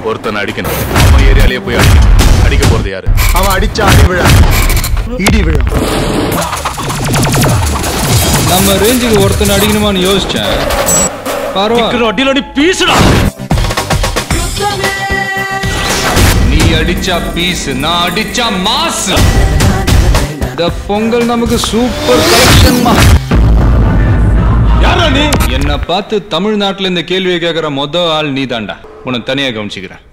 ஒருத்தனை அடிக்கணும் அவன் ஏரியாலேயே போய் அடிக்கணும் அடிக்க போறது யாரு அவன் அடிச்சா அடி விழா இடி விழும் நம்ம ரேஞ்சுக்கு ஒருத்தனை அடிக்கணுமான்னு யோசிச்சேன் பரவாயில்ல அடியில் அடி பீசுடா நீ அடிச்சா பீஸ் நான் அடிச்சா மாஸ் இந்த பொங்கல் நமக்கு சூப்பர் கலெக்ஷன்மா யாரா நீ என்ன பார்த்து தமிழ்நாட்டுல இந்த கேள்வியை கேட்கிற மொத ஆள் நீ தாண்டா உன்னை தனியா கவனிச்சுக்கிறேன்